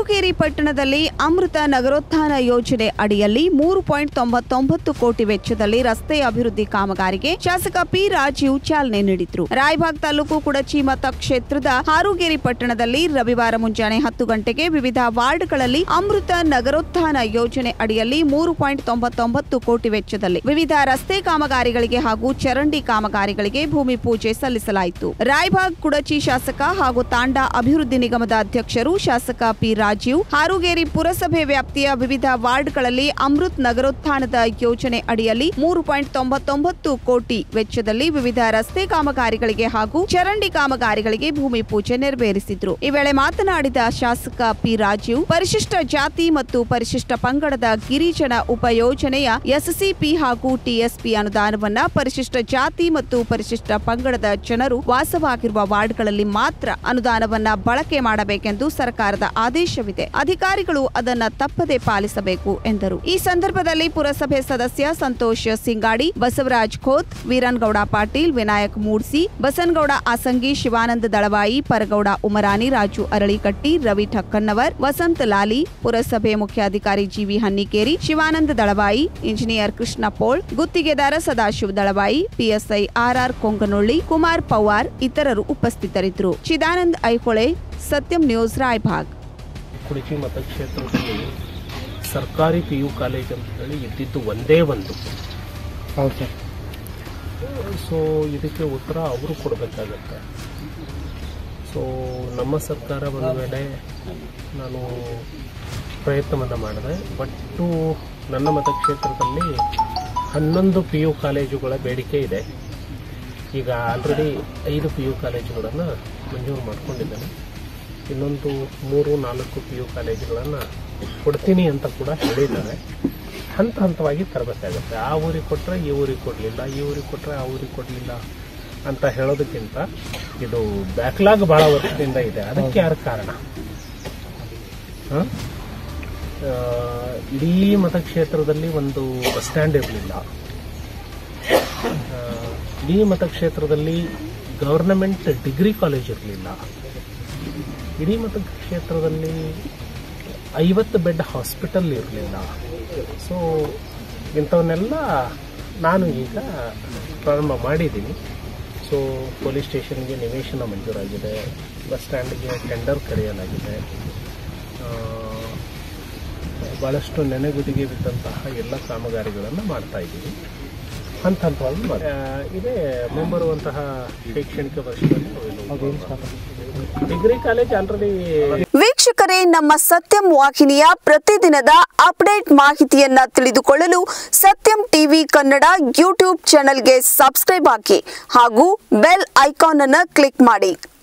ಹಾರುಗೇರಿ ಪಟ್ಟಣದಲ್ಲಿ ಅಮೃತ ನಗರೋತ್ಥಾನ ಯೋಜನೆ ಅಡಿಯಲ್ಲಿ ಮೂರು ಪಾಯಿಂಟ್ ತೊಂಬತ್ತೊಂಬತ್ತು ಕೋಟಿ ವೆಚ್ಚದಲ್ಲಿ ರಸ್ತೆ ಅಭಿವೃದ್ಧಿ ಕಾಮಗಾರಿಗೆ ಶಾಸಕ ಪಿ ರಾಜೀವ್ ಚಾಲನೆ ನೀಡಿದ್ರು ರಾಯಬಾಗ್ ತಾಲೂಕು ಕುಡಚಿ ಮತಕ್ಷೇತ್ರದ ಹಾರುಗೇರಿ ಪಟ್ಟಣದಲ್ಲಿ ರವಿವಾರ ಮುಂಜಾನೆ ಹತ್ತು ಗಂಟೆಗೆ ವಿವಿಧ ವಾರ್ಡ್ಗಳಲ್ಲಿ ಅಮೃತ ನಗರೋತ್ಥಾನ ಯೋಜನೆ ಅಡಿಯಲ್ಲಿ ಮೂರು ಪಾಯಿಂಟ್ ತೊಂಬತ್ತೊಂಬತ್ತು ಕೋಟಿ ವೆಚ್ಚದಲ್ಲಿ ವಿವಿಧ ರಸ್ತೆ ಕಾಮಗಾರಿಗಳಿಗೆ ಹಾಗೂ ಚರಂಡಿ ಕಾಮಗಾರಿಗಳಿಗೆ ಭೂಮಿ ಪೂಜೆ ಸಲ್ಲಿಸಲಾಯಿತು ರಾಯಬಾಗ್ ಕುಡಚಿ ಶಾಸಕ ಹಾಗೂ ತಾಂಡಾ ಅಭಿವೃದ್ಧಿ ನಿಗಮದ ಅಧ್ಯಕ್ಷರು ಶಾಸಕ ಪಿ ರಾಜೀವ್ ಹಾರುಗೇರಿ ಪುರಸಭೆ ವ್ಯಾಪ್ತಿಯ ವಿವಿಧ ವಾರ್ಡ್ಗಳಲ್ಲಿ ಅಮೃತ್ ನಗರೋತ್ಥಾನದ ಯೋಜನೆ ಅಡಿಯಲ್ಲಿ ಮೂರು ಪಾಯಿಂಟ್ ತೊಂಬತ್ತೊಂಬತ್ತು ಕೋಟಿ ವೆಚ್ಚದಲ್ಲಿ ವಿವಿಧ ರಸ್ತೆ ಕಾಮಗಾರಿಗಳಿಗೆ ಹಾಗೂ ಚರಂಡಿ ಕಾಮಗಾರಿಗಳಿಗೆ ಭೂಮಿ ಪೂಜೆ ನೆರವೇರಿಸಿದ್ರು ಈ ವೇಳೆ ಮಾತನಾಡಿದ ಶಾಸಕ ಪಿ ರಾಜೀವ್ ಪರಿಶಿಷ್ಟ ಜಾತಿ ಮತ್ತು ಪರಿಶಿಷ್ಟ ಪಂಗಡದ ಗಿರಿಜನ ಉಪಯೋಜನೆಯ ಎಸ್ಸಿಪಿ ಹಾಗೂ ಟಿಎಸ್ಪಿ ಅನುದಾನವನ್ನ ಪರಿಶಿಷ್ಟ ಜಾತಿ ಮತ್ತು ಪರಿಶಿಷ್ಟ ಪಂಗಡದ ಜನರು ವಾಸವಾಗಿರುವ ವಾರ್ಡ್ಗಳಲ್ಲಿ ಮಾತ್ರ ಅನುದಾನವನ್ನ ಬಳಕೆ ಮಾಡಬೇಕೆಂದು ಸರ್ಕಾರದ ಆದೇಶವಿದೆ ಅಧಿಕಾರಿಗಳು ಅದನ್ನ ತಪ್ಪದೆ ಪಾಲಿಸಬೇಕು ಎಂದರು ಈ ಸಂದರ್ಭದಲ್ಲಿ ಪುರಸಭೆ ಸದಸ್ಯ ಸಂತೋಷ್ ಸಿಂಗಾಡಿ ಬಸವರಾಜ್ ಖೋತ್ ವೀರನ್ಗೌಡ ಪಾಟೀಲ್ ವಿನಾಯಕ್ ಮೂಡ್ಸಿ ಬಸನಗೌಡ ಆಸಂಗಿ ಶಿವಾನಂದ ದಳವಾಯಿ ಪರಗೌಡ ಉಮರಾನಿ ರಾಜು ಅರಳಿಕಟ್ಟಿ ರವಿ ಠಕ್ಕನ್ನವರ್ ವಸಂತ ಲಾಲಿ ಪುರಸಭೆ ಮುಖ್ಯಾಧಿಕಾರಿ ಜಿವಿ ಹನ್ನಿಕೇರಿ ಶಿವಾನಂದ ದಳವಾಯಿ ಇಂಜಿನಿಯರ್ ಕೃಷ್ಣ ಪೋಳ್ ಗುತ್ತಿಗೆದಾರ ಸದಾಶಿವ ದಳವಾಯಿ ಪಿಎಸ್ಐ ಆರ್ಆರ್ ಕೊಂಗನೊಳ್ಳಿ ಕುಮಾರ್ ಪವಾರ್ ಇತರರು ಉಪಸ್ಥಿತರಿದ್ದರು ಚಿದಾನಂದ್ ಐಹೊಳೆ ಸತ್ಯಂ ನ್ಯೂಸ್ ರಾಯಭಾಗ್ ಕುಡಿಚಿ ಮತಕ್ಷೇತ್ರದಲ್ಲಿ ಸರ್ಕಾರಿ ಪಿ ಯು ಕಾಲೇಜ್ ಅಂತ ಹೇಳಿ ಇದ್ದಿದ್ದು ಒಂದೇ ಒಂದು ಹೌದು ಸರ್ ಸೊ ಇದಕ್ಕೆ ಉತ್ತರ ಅವರು ಕೊಡಬೇಕಾಗತ್ತೆ ಸೊ ನಮ್ಮ ಸರ್ಕಾರ ಬಂದ ಮೇಲೆ ನಾನು ಪ್ರಯತ್ನವನ್ನು ಮಾಡಿದೆ ಬಟ್ಟು ನನ್ನ ಮತಕ್ಷೇತ್ರದಲ್ಲಿ ಹನ್ನೊಂದು ಪಿ ಯು ಕಾಲೇಜುಗಳ ಬೇಡಿಕೆ ಇದೆ ಈಗ ಆಲ್ರೆಡಿ ಐದು ಪಿ ಯು ಕಾಲೇಜುಗಳನ್ನು ಮಂಜೂರು ಮಾಡ್ಕೊಂಡಿದ್ದೇನೆ ಇನ್ನೊಂದು ಮೂರು ನಾಲ್ಕು ಪಿ ಯು ಕಾಲೇಜುಗಳನ್ನು ಕೊಡ್ತೀನಿ ಅಂತ ಕೂಡ ಹೇಳಿದ್ದಾರೆ ಹಂತ ಹಂತವಾಗಿ ತರಬೇಕಾಗುತ್ತೆ ಆ ಊರಿಗೆ ಕೊಟ್ಟರೆ ಈ ಊರಿಗೆ ಕೊಡಲಿಲ್ಲ ಈ ಊರಿಗೆ ಕೊಟ್ಟರೆ ಆ ಊರಿಗೆ ಕೊಡಲಿಲ್ಲ ಅಂತ ಹೇಳೋದಕ್ಕಿಂತ ಇದು ಬ್ಯಾಕ್ಲಾಗ್ ಭಾಳ ವರ್ಷದಿಂದ ಇದೆ ಅದಕ್ಕೆ ಯಾರು ಕಾರಣ ಹ? ಆ, ಇಡೀ ಮತಕ್ಷೇತ್ರದಲ್ಲಿ ಒಂದು ಬಸ್ ಸ್ಟ್ಯಾಂಡ್ ಇರಲಿಲ್ಲ ಇಡೀ ಮತಕ್ಷೇತ್ರದಲ್ಲಿ ಗವರ್ನಮೆಂಟ್ ಡಿಗ್ರಿ ಕಾಲೇಜ್ ಇರಲಿಲ್ಲ ಇಡೀ ಮತಕ್ಷೇತ್ರದಲ್ಲಿ ಐವತ್ತು ಬೆಡ್ ಹಾಸ್ಪಿಟಲ್ ಇರಲಿಲ್ಲ ಸೊ ಇಂಥವನ್ನೆಲ್ಲ ನಾನು ಈಗ ಪ್ರಾರಂಭ ಮಾಡಿದ್ದೀನಿ ಸೊ ಪೊಲೀಸ್ ಸ್ಟೇಷನ್ಗೆ ನಿವೇಶನ ಮಂಜೂರಾಗಿದೆ ಬಸ್ ಸ್ಟ್ಯಾಂಡ್ಗೆ ಟೆಂಡರ್ ಕರೆಯಲಾಗಿದೆ ಆ, ಭಾಳಷ್ಟು ನೆನೆಗುದಿಗೆ ಬಿದ್ದಂತಹ ಎಲ್ಲ ಕಾಮಗಾರಿಗಳನ್ನು ಮಾಡ್ತಾ ಇದ್ದೀವಿ ಹಂತ ಹಂತವಾಗಿ ಮಾಡಿ ಆ, ಇದೇ ಮುಂಬರುವಂತಹ ಶೈಕ್ಷಣಿಕ ವರ್ಷದಲ್ಲಿ ಡಿಗ್ರಿ ಕಾಲೇಜ್ ಆಲ್ರೆಡಿ ವೀಕ್ಷಕರೇ ನಮ್ಮ ಸತ್ಯಂ ವಾಹಿನಿಯ ಪ್ರತಿದಿನದ ಅಪ್ಡೇಟ್ ಮಾಹಿತಿಯನ್ನ ತಿಳಿದುಕೊಳ್ಳಲು ಸತ್ಯಂ ಟಿವಿ ಕನ್ನಡ ಯೂಟ್ಯೂಬ್ ಚಾನೆಲ್ಗೆ ಸಬ್ಸ್ಕ್ರೈಬ್ ಹಾಕಿ ಹಾಗೂ ಬೆಲ್ ಐಕಾನ್ ಅನ್ನು ಕ್ಲಿಕ್ ಮಾಡಿ